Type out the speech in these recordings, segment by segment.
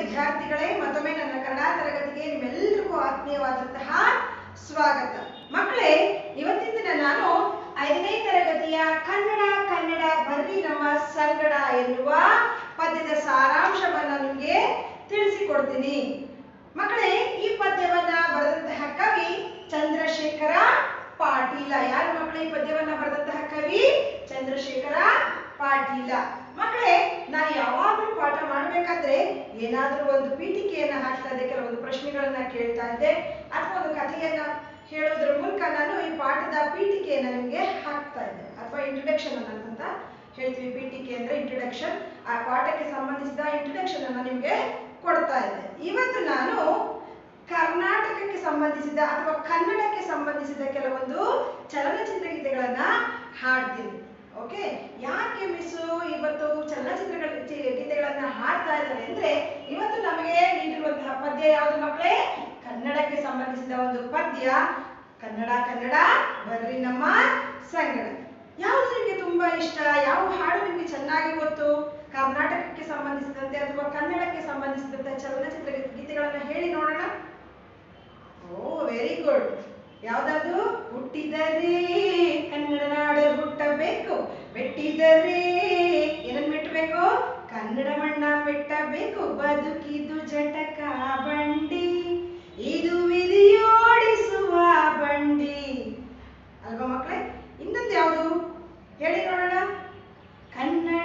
ವಿದ್ಯಾರ್ಥಿಗಳೇ ಮತ್ತೊಮ್ಮೆ ನನ್ನ ಕನ್ನಡ ತರಗತಿಗೆ ನಿಮ್ಮೆಲ್ಲರಿಗೂ ಆತ್ಮೀಯವಾದಂತಹ ಸ್ವಾಗತ ಮಕ್ಕಳೇ ಇವತ್ತಿನ ದಿನ ನಾನು ಐದನೇ ತರಗತಿಯ ಕನ್ನಡ ಕನ್ನಡ ಬರ್ರಿ ನಮ್ಮ ಸಂಗಡ ಎನ್ನುವ ಪದ್ಯದ ಸಾರಾಂಶವನ್ನ ನಿಮಗೆ ತಿಳಿಸಿಕೊಡ್ತೀನಿ ಮಕ್ಕಳೇ ಈ ಪದ್ಯವನ್ನ ಬರೆದಂತಹ ಕವಿ ಚಂದ್ರಶೇಖರ ಪಾಟೀಲ ಯಾರು ಮಕ್ಕಳೇ ಈ ಪದ್ಯವನ್ನ ಬರೆದಂತಹ ಕವಿ ಚಂದ್ರಶೇಖರ ಪಾಟೀಲ ಮಕ್ಕಳೇ ನಾನು ಯಾವಾಗಲೂ ಪಾಠ ಮಾಡಬೇಕಾದ್ರೆ ಏನಾದರೂ ಒಂದು ಪೀಠಿಕೆಯನ್ನ ಹಾಕ್ತಾ ಇದ್ದೆ ಕೆಲವೊಂದು ಪ್ರಶ್ನೆಗಳನ್ನ ಕೇಳ್ತಾ ಇದ್ದೆ ಅಥವಾ ಒಂದು ಕಥೆಯನ್ನ ಹೇಳೋದ್ರ ಮೂಲಕ ನಾನು ಈ ಪಾಠದ ಪೀಠಿಕೆಯನ್ನ ನಿಮಗೆ ಹಾಕ್ತಾ ಇದ್ದೆ ಅಥವಾ ಇಂಟ್ರಡಕ್ಷನ್ ಅಂತ ಹೇಳ್ತೀವಿ ಪೀಠಿಕೆ ಅಂದ್ರೆ ಇಂಟ್ರಡಕ್ಷನ್ ಆ ಪಾಠಕ್ಕೆ ಸಂಬಂಧಿಸಿದ ಇಂಟ್ರಡಕ್ಷನ್ ಅನ್ನ ನಿಮಗೆ ಕೊಡ್ತಾ ಇದ್ದೆ ಇವತ್ತು ನಾನು ಕರ್ನಾಟಕಕ್ಕೆ ಸಂಬಂಧಿಸಿದ ಅಥವಾ ಕನ್ನಡಕ್ಕೆ ಸಂಬಂಧಿಸಿದ ಕೆಲವೊಂದು ಚಲನಚಿತ್ರ ಗೀತೆಗಳನ್ನ ಹಾಡ್ತೀನಿ ಓಕೆ ಯಾಕೆ ಮಿಸ್ಸು ಇವತ್ತು ಚಲನಚಿತ್ರಗಳ ಚಿ- ಗೀತೆಗಳನ್ನ ಹಾಡ್ತಾ ಇದ್ದಾರೆ ಅಂದ್ರೆ ಇವತ್ತು ನಮಗೆ ನೀಡಿರುವಂತಹ ಪದ್ಯ ಯಾವುದು ಮಕ್ಕಳೇ ಕನ್ನಡಕ್ಕೆ ಸಂಬಂಧಿಸಿದ ಒಂದು ಪದ್ಯ ಕನ್ನಡ ಕನ್ನಡ ಬರ್ರಿ ನಮ್ಮ ಸಂಗಡ ಯಾವುದು ನಿಮಗೆ ತುಂಬಾ ಇಷ್ಟ ಯಾವ ಹಾಡು ನಿಮಗೆ ಚೆನ್ನಾಗಿ ಗೊತ್ತು ಕರ್ನಾಟಕಕ್ಕೆ ಸಂಬಂಧಿಸಿದಂತೆ ಅಥವಾ ಕನ್ನಡಕ್ಕೆ ಸಂಬಂಧಿಸಿದಂತೆ ಚಲನಚಿತ್ರ ಗೀ- ಗೀತೆಗಳನ್ನ ಹೇಳಿ ನೋಡೋಣ ಓ ವೆರಿ ಗುಡ್ ಯಾವ್ದದು ಹುಟ್ಟಿದರೆ ಕನ್ನಡ ನಾಡು ಹುಟ್ಟಬೇಕು ಮೆಟ್ಟಿದರೆ ಏನನ್ನ ಮೆಟ್ಟಬೇಕು ಕನ್ನಡ ಮಣ್ಣ ಮೆಟ್ಟಬೇಕು ಬದುಕಿದು ಜಟಕ ಬಂಡಿ ಇದು ವಿಧಿಯೋಡಿಸುವ ಬಂಡಿ ಅಲ್ವಾ ಮಕ್ಕಳೇ ಇನ್ನೊಂದು ಯಾವುದು ಹೇಳಿ ನೋಡೋಣ ಕನ್ನಡ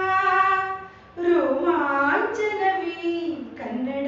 ರೋಮಾಂಚನವಿ ಕನ್ನಡ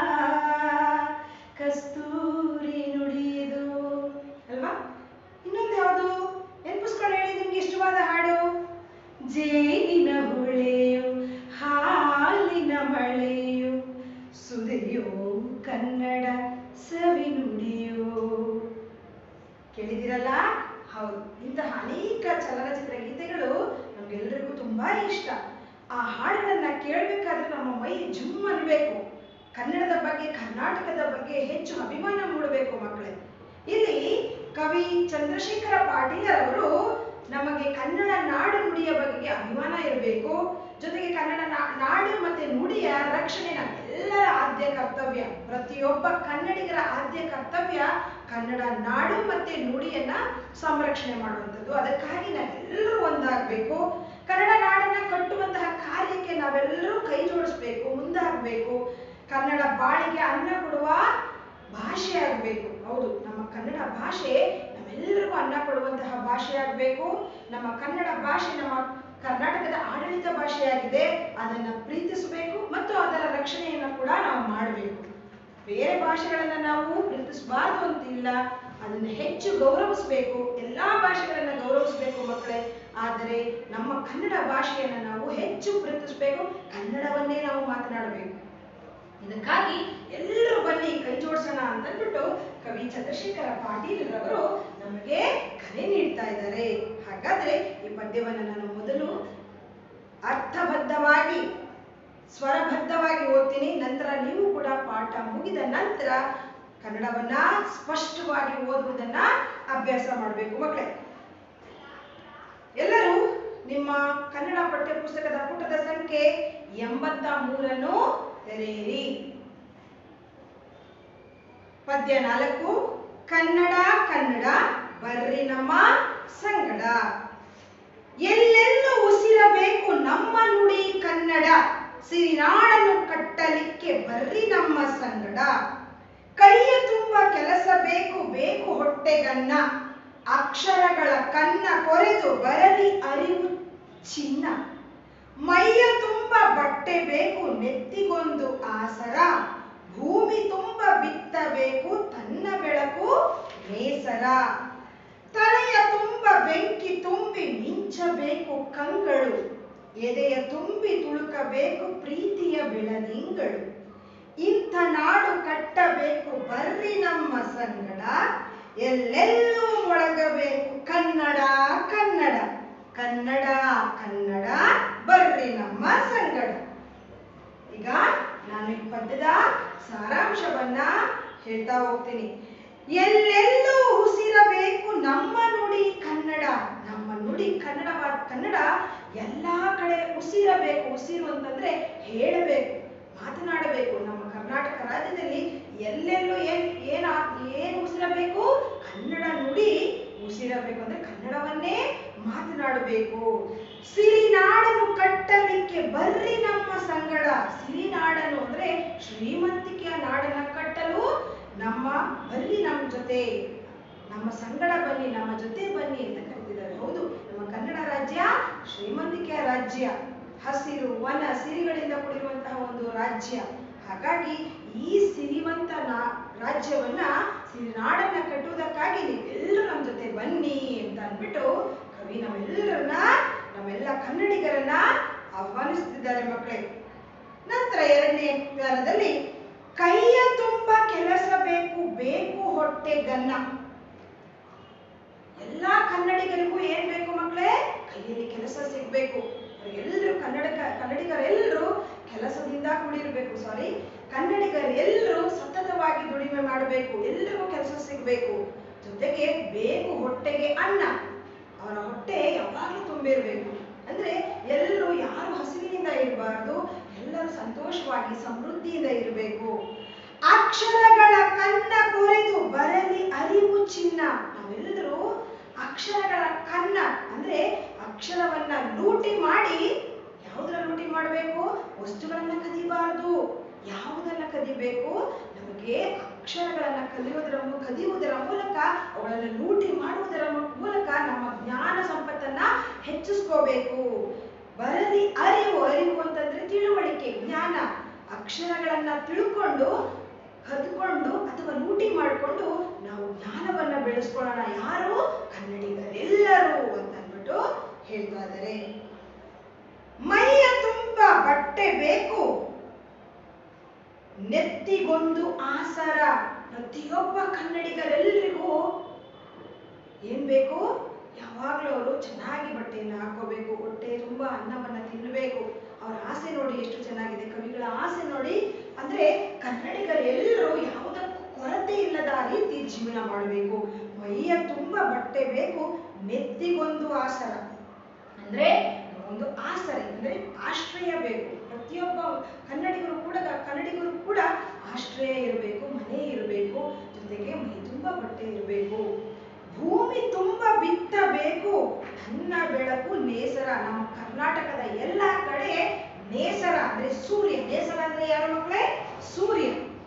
ಕಸ್ತೂರಿ ನುಡಿದು ಅಲ್ವಾ ಇನ್ನೊಂದು ಯಾವುದು ನೆನಪಿಸ್ಕೊಂಡು ಹೇಳಿ ನಿಮ್ಗೆ ಇಷ್ಟವಾದ ಹಾಡು ಜೇನಿನ ಹುಳೆಯು ಹಾಲಿನ ಮಳೆಯು ಸುದೆಯೋ ಕನ್ನಡ ಸವಿ ನುಡಿಯೋ ಕೇಳಿದಿರಲ್ಲ ಹೌದು ಇಂತಹ ಅನೇಕ ಚಲನಚಿತ್ರ ಗೀತೆಗಳು ನಮ್ಗೆಲ್ಲರಿಗೂ ತುಂಬಾ ಇಷ್ಟ ಆ ಹಾಡುಗಳನ್ನ ಕೇಳಬೇಕಾದ್ರೆ ನಮ್ಮ ಮೈ ಜುಮ್ ಅನ್ಬೇಕು ಕನ್ನಡದ ಬಗ್ಗೆ ಕರ್ನಾಟಕದ ಬಗ್ಗೆ ಹೆಚ್ಚು ಅಭಿಮಾನ ಮೂಡಬೇಕು ಮಕ್ಕಳೇ ಇಲ್ಲಿ ಕವಿ ಚಂದ್ರಶೇಖರ ಪಾಟೀಲರವರು ನಮಗೆ ಕನ್ನಡ ನಾಡು ನುಡಿಯ ಬಗ್ಗೆ ಅಭಿಮಾನ ಇರಬೇಕು ಜೊತೆಗೆ ಕನ್ನಡ ನಾ- ನಾಡು ಮತ್ತೆ ನುಡಿಯ ರಕ್ಷಣೆ ನಮ್ಮೆಲ್ಲರ ಆದ್ಯ ಕರ್ತವ್ಯ ಪ್ರತಿಯೊಬ್ಬ ಕನ್ನಡಿಗರ ಆದ್ಯ ಕರ್ತವ್ಯ ಕನ್ನಡ ನಾಡು ಮತ್ತೆ ನುಡಿಯನ್ನ ಸಂರಕ್ಷಣೆ ಮಾಡುವಂಥದ್ದು ಅದಕ್ಕಾಗಿ ನಾವೆಲ್ಲರೂ ಒಂದಾಗಬೇಕು ಕನ್ನಡ ನಾಡನ್ನ ಕಟ್ಟುವಂತಹ ಕಾರ್ಯಕ್ಕೆ ನಾವೆಲ್ಲರೂ ಕೈ ಜೋಡಿಸ್ಬೇಕು ಮುಂದಾಗಬೇಕು ಕನ್ನಡ ಬಾಳಿಗೆ ಅನ್ನ ಕೊಡುವ ಭಾಷೆ ಆಗಬೇಕು ಹೌದು ನಮ್ಮ ಕನ್ನಡ ಭಾಷೆ ನಮ್ಮೆಲ್ಲರಿಗೂ ಅನ್ನ ಕೊಡುವಂತಹ ಭಾಷೆ ಆಗಬೇಕು ನಮ್ಮ ಕನ್ನಡ ಭಾಷೆ ನಮ್ಮ ಕರ್ನಾಟಕದ ಆಡಳಿತ ಭಾಷೆಯಾಗಿದೆ ಅದನ್ನ ಪ್ರೀತಿಸಬೇಕು ಮತ್ತು ಅದರ ರಕ್ಷಣೆಯನ್ನ ಕೂಡ ನಾವು ಮಾಡಬೇಕು ಬೇರೆ ಭಾಷೆಗಳನ್ನ ನಾವು ಪ್ರೀತಿಸಬಾರ್ದು ಅಂತಿಲ್ಲ ಅದನ್ನ ಹೆಚ್ಚು ಗೌರವಿಸಬೇಕು ಎಲ್ಲಾ ಭಾಷೆಗಳನ್ನ ಗೌರವಿಸಬೇಕು ಮಕ್ಕಳೇ ಆದರೆ ನಮ್ಮ ಕನ್ನಡ ಭಾಷೆಯನ್ನ ನಾವು ಹೆಚ್ಚು ಪ್ರೀತಿಸಬೇಕು ಕನ್ನಡವನ್ನೇ ನಾವು ಮಾತನಾಡಬೇಕು ಇದಕ್ಕಾಗಿ ಎಲ್ಲರೂ ಬನ್ನಿ ಕೈ ಜೋಡಿಸೋಣ ಅಂತ ಅಂದ್ಬಿಟ್ಟು ಕವಿ ಚಂದ್ರಶೇಖರ ಪಾಟೀಲರವರು ನಮಗೆ ಕರೆ ನೀಡ್ತಾ ಇದ್ದಾರೆ ಹಾಗಾದ್ರೆ ಈ ಪದ್ಯವನ್ನ ನಾನು ಮೊದಲು ಅರ್ಥಬದ್ಧವಾಗಿ ಸ್ವರಬದ್ಧವಾಗಿ ಓದ್ತೀನಿ ನಂತರ ನೀವು ಕೂಡ ಪಾಠ ಮುಗಿದ ನಂತರ ಕನ್ನಡವನ್ನ ಸ್ಪಷ್ಟವಾಗಿ ಓದುವುದನ್ನ ಅಭ್ಯಾಸ ಮಾಡಬೇಕು ಮಕ್ಕಳೇ ಎಲ್ಲರೂ ನಿಮ್ಮ ಕನ್ನಡ ಪಠ್ಯ ಪುಸ್ತಕದ ಪುಟದ ಸಂಖ್ಯೆ ಎಂಬತ್ತ ಮೂರನ್ನು ತೆರೆಯಿರಿ ಪದ್ಯ ನಾಲ್ಕು ಕನ್ನಡ ಕನ್ನಡ ಬರ್ರಿ ನಮ್ಮ ಸಂಗಡ ಎಲ್ಲೆಲ್ಲೂ ಉಸಿರಬೇಕು ನಮ್ಮ ನುಡಿ ಕನ್ನಡ ಸಿರಿನಾಡನ್ನು ಕಟ್ಟಲಿಕ್ಕೆ ಬರ್ರಿ ನಮ್ಮ ಸಂಗಡ ಕೈಯ ತುಂಬ ಕೆಲಸ ಬೇಕು ಬೇಕು ಹೊಟ್ಟೆಗನ್ನ ಅಕ್ಷರಗಳ ಕನ್ನ ಕೊರೆದು ಬರಲಿ ಅರಿವು ಚಿನ್ನ ಮೈಯ ತುಂಬ ಬಟ್ಟೆ ಬೇಕು ನೆತ್ತಿಗೊಂದು ಆಸರ ಭೂಮಿ ತುಂಬ ಬಿತ್ತಬೇಕು ತನ್ನ ಬೆಳಕು ನೇಸರ ತಲೆಯ ತುಂಬ ಬೆಂಕಿ ತುಂಬಿ ಮಿಂಚಬೇಕು ಕಂಗಳು ಎದೆಯ ತುಂಬಿ ತುಳುಕಬೇಕು ಪ್ರೀತಿಯ ಬೆಳದಿಂಗಳು ಇಂಥ ನಾಡು ಕಟ್ಟಬೇಕು ಬರ್ರಿ ನಮ್ಮ ಸಂಗಡ ಎಲ್ಲೆಲ್ಲೂ ಮೊಳಗಬೇಕು ಕನ್ನಡ ಕನ್ನಡ ಕನ್ನಡ ಕನ್ನಡ ಬರ್ರಿ ನಮ್ಮ ಸಂಗಡ ಈಗ ನಾನು ಈ ಪದ್ಯದ ಸಾರಾಂಶವನ್ನ ಹೇಳ್ತಾ ಹೋಗ್ತೀನಿ ಎಲ್ಲೆಲ್ಲೂ ಉಸಿರಬೇಕು ನಮ್ಮ ನುಡಿ ಕನ್ನಡ ನಮ್ಮ ನುಡಿ ಕನ್ನಡ ಕನ್ನಡ ಎಲ್ಲಾ ಕಡೆ ಉಸಿರಬೇಕು ಉಸಿರು ಅಂತಂದ್ರೆ ಹೇಳಬೇಕು ಮಾತನಾಡಬೇಕು ಕರ್ನಾಟಕ ರಾಜ್ಯದಲ್ಲಿ ಎಲ್ಲೆಲ್ಲೂ ಏನ್ ಏನ ಏನು ಉಸಿರಬೇಕು ಕನ್ನಡ ನುಡಿ ಉಸಿರಬೇಕು ಅಂದ್ರೆ ಕನ್ನಡವನ್ನೇ ಮಾತನಾಡಬೇಕು ಸಿರಿನಾಡನ್ನು ಕಟ್ಟಲಿಕ್ಕೆ ಬರ್ರಿ ನಮ್ಮ ಸಂಗಡ ಸಿರಿನಾಡನ್ನು ಅಂದ್ರೆ ಶ್ರೀಮಂತಿಕೆಯ ನಾಡನ್ನ ಕಟ್ಟಲು ನಮ್ಮ ಬರ್ರಿ ನಮ್ಮ ಜೊತೆ ನಮ್ಮ ಸಂಗಡ ಬನ್ನಿ ನಮ್ಮ ಜೊತೆ ಬನ್ನಿ ಅಂತ ಕರೀತಿದ್ದಾರೆ ಹೌದು ನಮ್ಮ ಕನ್ನಡ ರಾಜ್ಯ ಶ್ರೀಮಂತಿಕೆಯ ರಾಜ್ಯ ಹಸಿರು ವನ ಸಿರಿಗಳಿಂದ ಕೂಡಿರುವಂತಹ ಒಂದು ರಾಜ್ಯ ಹಾಗಾಗಿ ಈ ಸಿರಿವಂತ ನಾ- ರಾಜ್ಯವನ್ನ ಸಿರಿನಾಡನ್ನ ಕಟ್ಟುವುದಕ್ಕಾಗಿ ನೀವೆಲ್ಲರೂ ನಮ್ಮ ಜೊತೆ ಬನ್ನಿ ಅಂತ ಅಂದ್ಬಿಟ್ಟು ಕವಿ ನಮ್ಮೆಲ್ಲರನ್ನ ನಮ್ಮೆಲ್ಲ ಕನ್ನಡಿಗರನ್ನ ಆಹ್ವಾನಿಸುತ್ತಿದ್ದಾರೆ ಮಕ್ಕಳೇ ನಂತರ ಎರಡನೇ ಪ್ಯಾರದಲ್ಲಿ ಕೈಯ ತುಂಬ ಕೆಲಸ ಬೇಕು ಬೇಕು ಹೊಟ್ಟೆ ಗನ್ನ ಎಲ್ಲಾ ಕನ್ನಡಿಗರಿಗೂ ಏನ್ ಬೇಕು ಮಕ್ಕಳೇ ಕೈಯಲ್ಲಿ ಕೆಲಸ ಸಿಗ್ಬೇಕು ಎಲ್ಲರೂ ಕನ್ನಡ ಕನ್ನಡಿಗರೆಲ್ಲರೂ ಕೆಲಸದಿಂದ ಕೂಡಿರ್ಬೇಕು ಸಾರಿ ಕನ್ನಡಿಗರೆಲ್ಲರೂ ಸತತವಾಗಿ ದುಡಿಮೆ ಮಾಡಬೇಕು ಎಲ್ಲರಿಗೂ ಕೆಲಸ ಸಿಗ್ಬೇಕು ಜೊತೆಗೆ ಬೇಕು ಹೊಟ್ಟೆಗೆ ಅನ್ನ ಅವರ ಹೊಟ್ಟೆ ಯಾವಾಗಲೂ ತುಂಬಿರ್ಬೇಕು ಅಂದ್ರೆ ಎಲ್ಲರೂ ಯಾರು ಹಸಿವಿನಿಂದ ಇರಬಾರ್ದು ಎಲ್ಲರೂ ಸಂತೋಷವಾಗಿ ಸಮೃದ್ಧಿಯಿಂದ ಇರಬೇಕು ಅಕ್ಷರಗಳ ಕನ್ನ ಕೊರೆದು ಬರಲಿ ಅರಿವು ಚಿನ್ನ ನಾವೆಲ್ಲರೂ ಅಕ್ಷರಗಳ ಕನ್ನ ಅಂದ್ರೆ ಅಕ್ಷರವನ್ನ ಲೂಟಿ ಮಾಡಿ ಯಾವುದರ ಲೂಟಿ ಮಾಡಬೇಕು ವಸ್ತುಗಳನ್ನ ಕದಿಬಾರದು ಯಾವುದನ್ನ ಕದಿಬೇಕು ನಮಗೆ ಅಕ್ಷರಗಳನ್ನ ಕಲಿಯೋದರ ಮೂ- ಕದಿಯುವುದರ ಮೂಲಕ ಅವುಗಳನ್ನ ಲೂಟಿ ಮಾಡುವುದರ ಮೂ- ಮೂಲಕ ನಮ್ಮ ಜ್ಞಾನ ಸಂಪತ್ತನ್ನ ಹೆಚ್ಚಿಸ್ಕೋಬೇಕು ಬರಲಿ ಅರಿವು ಅರಿವು ಅಂತಂದ್ರೆ ತಿಳುವಳಿಕೆ ಜ್ಞಾನ ಅಕ್ಷರಗಳನ್ನ ತಿಳ್ಕೊಂಡು ಕದ್ಕೊಂಡು ಅಥವಾ ಲೂಟಿ ಮಾಡಿಕೊಂಡು ನಾವು ಜ್ಞಾನವನ್ನ ಬೆಳೆಸ್ಕೊಳ್ಳೋಣ ಯಾರು ಕನ್ನಡಿಗರೆಲ್ಲರೂ ಅಂತ ಅಂದ್ಬಿಟ್ಟು ಹೇಳ್ತಾ ಇದ್ದಾರೆ ಮೈಯ ತುಂಬ ಬಟ್ಟೆ ಬೇಕು ನೆತ್ತಿಗೊಂದು ಆಸರ ಪ್ರತಿಯೊಬ್ಬ ಕನ್ನಡಿಗರೆಲ್ಲರಿಗೂ ಏನ್ ಬೇಕು ಯಾವಾಗ್ಲೂ ಅವರು ಚೆನ್ನಾಗಿ ಬಟ್ಟೆಯನ್ನು ಹಾಕೋಬೇಕು ಹೊಟ್ಟೆ ತುಂಬಾ ಅನ್ನವನ್ನ ತಿನ್ನಬೇಕು ಅವರ ಆಸೆ ನೋಡಿ ಎಷ್ಟು ಚೆನ್ನಾಗಿದೆ ಕವಿಗಳ ಆಸೆ ನೋಡಿ ಅಂದ್ರೆ ಕನ್ನಡಿಗರೆಲ್ಲರೂ ಯಾವುದಕ್ಕೂ ಕೊರತೆ ಇಲ್ಲದ ರೀತಿ ಜೀವನ ಮಾಡಬೇಕು ಮೈಯ ತುಂಬ ಬಟ್ಟೆ ಬೇಕು ನೆತ್ತಿಗೊಂದು ಆಸರ ಅಂದ್ರೆ ಒಂದು ಆಸರೆ ಅಂದ್ರೆ ಆಶ್ರಯ ಬೇಕು ಪ್ರತಿಯೊಬ್ಬ ಕನ್ನಡಿಗರು ಕೂಡ ಕನ್ನಡಿಗರು ಕೂಡ ಆಶ್ರಯ ಇರಬೇಕು ಮನೆ ಇರಬೇಕು ಜೊತೆಗೆ ಮೈ ತುಂಬ ಬಟ್ಟೆ ಇರಬೇಕು ಭೂಮಿ ತುಂಬ ಬಿತ್ತಬೇಕು ನನ್ನ ಬೆಳಕು ನೇಸರ ನಮ್ಮ ಕರ್ನಾಟಕದ ಎಲ್ಲ ಕಡೆ ನೇಸರ ಅಂದ್ರೆ ಸೂರ್ಯ ನೇಸರ ಅಂದ್ರೆ ಯಾರು ಮಕ್ಕಳೇ ಸೂರ್ಯ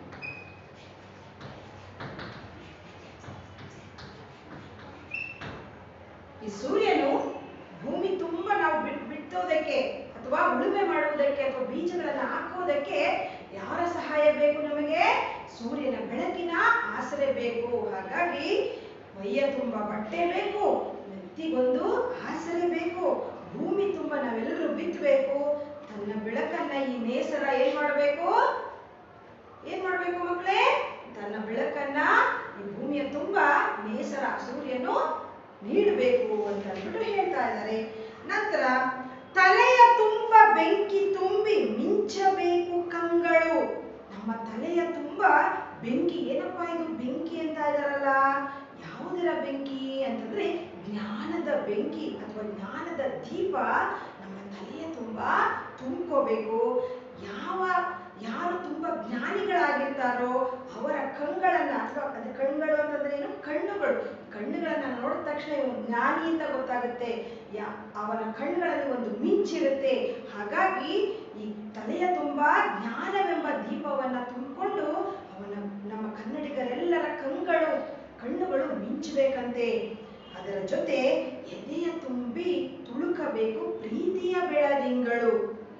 ಈ ಸೂರ್ಯನು ಭೂಮಿ ತುಂಬ ನಾವು ಬಿಟ್ ಬಿತ್ತೋದಕ್ಕೆ ಅಥವಾ ಉಳುಮೆ ಮಾಡುವುದಕ್ಕೆ ಅಥವಾ ಬೀಜಗಳನ್ನ ಹಾಕೋದಕ್ಕೆ ಯಾರ ಸಹಾಯ ಬೇಕು ನಮಗೆ ಸೂರ್ಯನ ಬೆಳಕಿನ ಆಸರೆ ಬೇಕು ಹಾಗಾಗಿ ಮೈಯ ತುಂಬ ಬಟ್ಟೆ ಬೇಕು ನೆತ್ತಿಗೊಂದು ಆಸರೆ ಬೇಕು ಭೂಮಿ ತುಂಬ ನಾವೆಲ್ಲರೂ ಬಿತ್ತಬೇಕು ತನ್ನ ಬೆಳಕನ್ನ ಈ ನೇಸರ ಏನ್ ಮಾಡಬೇಕು ಏನ್ ಮಾಡ್ಬೇಕು ಮಕ್ಕಳೇ ತನ್ನ ಬೆಳಕನ್ನ ಈ ಭೂಮಿಯ ತುಂಬ ನೇಸರ ಸೂರ್ಯನು ನೀಡಬೇಕು ಅಂತ ಅಂದ್ಬಿಟ್ಟು ಹೇಳ್ತಾ ಇದ್ದಾರೆ ನಂತರ ತಲೆಯ ತುಂಬ ಬೆಂಕಿ ತುಂಬಿ ಮಿಂಚಬೇಕು ಕಂಗಳು ನಮ್ಮ ತಲೆಯ ತುಂಬ ಬೆಂಕಿ ಏನಪ್ಪ ಇದು ಬೆಂಕಿ ಅಂತ ಇದಾರಲ್ಲ ಯಾವುದರ ಬೆಂಕಿ ಅಂತಂದ್ರೆ ಜ್ಞಾನದ ಬೆಂಕಿ ಅಥವಾ ಜ್ಞಾನದ ದೀಪ ನಮ್ಮ ತಲೆಯ ತುಂಬ ತುಂಬ್ಕೋಬೇಕು ಯಾವ ಯಾರು ತುಂಬಾ ಜ್ಞಾನಿಗಳಾಗಿರ್ತಾರೋ ಅವರ ಕಣ್ಗಳನ್ನ ಅಥವಾ ಅದು ಕಣ್ಗಳು ಅಂತಂದ್ರೆ ಏನು ಕಣ್ಣುಗಳು ಕಣ್ಣುಗಳನ್ನ ನೋಡಿದ ತಕ್ಷಣ ಇವನು ಜ್ಞಾನಿ ಅಂತ ಗೊತ್ತಾಗುತ್ತೆ ಯಾ ಅವನ ಕಣ್ಣುಗಳಲ್ಲಿ ಒಂದು ಮಿಂಚಿರುತ್ತೆ ಹಾಗಾಗಿ ಈ ತಲೆಯ ತುಂಬಾ ಜ್ಞಾನವೆಂಬ ದೀಪವನ್ನ ತುಂಬಿಕೊಂಡು ಅವನ ನಮ್ಮ ಕನ್ನಡಿಗರೆಲ್ಲರ ಕಂಗಳು ಕಣ್ಣುಗಳು ಮಿಂಚಬೇಕಂತೆ ಅದರ ಜೊತೆ ಎದೆಯ ತುಂಬಿ ತುಳುಕಬೇಕು ಪ್ರೀತಿಯ ಬೆಳದಿಂಗಳು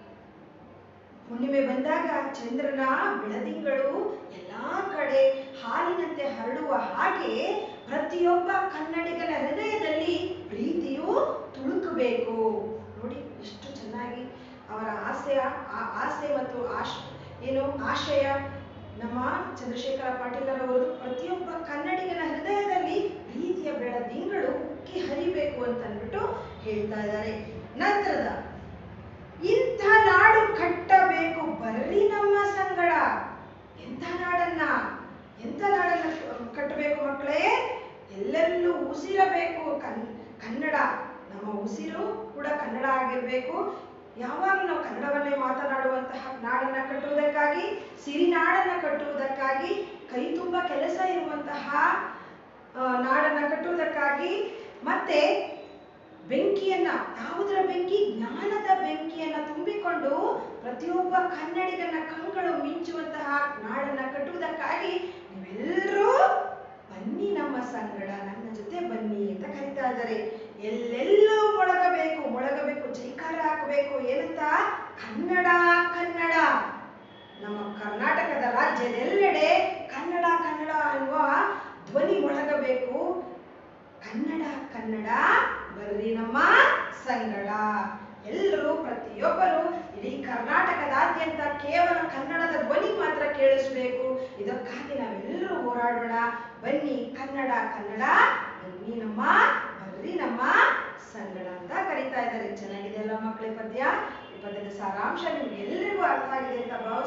ಹುಣ್ಣಿಮೆ ಬಂದಾಗ ಚಂದ್ರನ ಬೆಳದಿಂಗಳು ಎಲ್ಲಾ ಕಡೆ ಹಾಲಿನಂತೆ ಹರಡುವ ಹಾಗೆ ಪ್ರತಿಯೊಬ್ಬ ಕನ್ನಡಿಗನ ಹೃದಯದಲ್ಲಿ ಪ್ರೀತಿಯು ತುಳುಕಬೇಕು ನೋಡಿ ಎಷ್ಟು ಚೆನ್ನಾಗಿ ಅವರ ಆಸೆಯ ಆ- ಆಸೆ ಮತ್ತು ಆಶ್ ಏನು ಆಶಯ ನಮ್ಮ ಚಂದ್ರಶೇಖರ ಪಾಟೀಲರವರು ಪ್ರತಿಯೊಬ್ಬ ಕನ್ನಡಿಗನ ಹೃದಯದಲ್ಲಿ ಪ್ರೀತಿಯ ಬೆಳದಿಂಗಳು ಉಕ್ಕಿ ಹರಿಬೇಕು ಅಂತ ಅಂದ್ಬಿಟ್ಟು ಹೇಳ್ತಾ ಇದ್ದಾರೆ ನಂತರದ ಇಂಥ ನಾಡು ಕಟ್ಟಬೇಕು ಬರ್ರಿ ನಮ್ಮ ಸಂಗಡ ಎಂಥ ನಾಡನ್ನ ಎಂಥ ನಾಡನ್ನ ಕಟ್ಟಬೇಕು ಮಕ್ಕಳೇ ಎಲ್ಲೆಲ್ಲೂ ಉಸಿರಬೇಕು ಕನ್ ಕನ್ನಡ ನಮ್ಮ ಉಸಿರು ಕೂಡ ಕನ್ನಡ ಆಗಿರ್ಬೇಕು ಯಾವಾಗಲೂ ನಾವು ಕನ್ನಡವನ್ನೇ ಮಾತನಾಡುವಂತಹ ನಾಡನ್ನ ಕಟ್ಟುವುದಕ್ಕಾಗಿ ಸಿರಿನಾಡನ್ನ ಕಟ್ಟುವುದಕ್ಕಾಗಿ ಕೈ ತುಂಬ ಕೆಲಸ ಇರುವಂತಹ ಆ, ನಾಡನ್ನ ಕಟ್ಟುವುದಕ್ಕಾಗಿ ಮತ್ತೆ ಬೆಂಕಿಯನ್ನ ಯಾವುದರ ಬೆಂಕಿ ಜ್ಞಾನದ ಬೆಂಕಿಯನ್ನ ತುಂಬಿಕೊಂಡು ಪ್ರತಿಯೊಬ್ಬ ಕನ್ನಡಿಗನ ಕಂಗಳು ಮಿಂಚುವಂತಹ ನಾಡನ್ನ ಕಟ್ಟುವುದಕ್ಕಾಗಿ ನೀವೆಲ್ಲರೂ ಬನ್ನಿ ನಮ್ಮ ಸಂಗಡ ನನ್ನ ಜೊತೆ ಬನ್ನಿ ಅಂತ ಕರಿತಾ ಇದ್ದಾರೆ ಎಲ್ಲೆಲ್ಲೂ ಮೊಳಗಬೇಕು ಮೊಳಗಬೇಕು ಜೈಕಾರ ಹಾಕಬೇಕು ಏನಂತ ಕನ್ನಡ ಕನ್ನಡ ನಮ್ಮ ಕರ್ನಾಟಕದ ರಾಜ್ಯದೆಲ್ಲೆಡೆ ಕನ್ನಡ ಕನ್ನಡ ಅನ್ನುವ ಧ್ವನಿ ಮೊಳಗಬೇಕು ಕನ್ನಡ ಕನ್ನಡ ಬರ್ರಿ ನಮ್ಮ ಸಂಗಡ ಎಲ್ಲರೂ ಪ್ರತಿಯೊಬ್ಬರು ಇಡೀ ಕರ್ನಾಟಕದಾದ್ಯಂತ ಕೇವಲ ಕನ್ನಡದ ಧ್ವನಿ ಮಾತ್ರ ಕೇಳಿಸ್ಬೇಕು ಇದಕ್ಕಾಗಿ ನಾವೆಲ್ಲರೂ ಹೋರಾಡೋಣ ಬನ್ನಿ ಕನ್ನಡ ಕನ್ನಡ ಬನ್ನಿ ನಮ್ಮ ಬರ್ರಿ ನಮ್ಮ ಸಂಗಡ ಅಂತ ಕರೀತಾ ಇದ್ದಾರೆ ಚೆನ್ನಾಗಿದೆ ಅಲ್ಲ ಮಕ್ಕಳೇ ಪದ್ಯ ಈ ಪದ್ಯದ ಸಾರಾಂಶ ನಿಮ್ಗೆ ಎಲ್ರಿಗೂ ಅರ್ಥ ಆಗಿದೆ ಅಂತ ಭಾವಿಸ್ತೀನಿ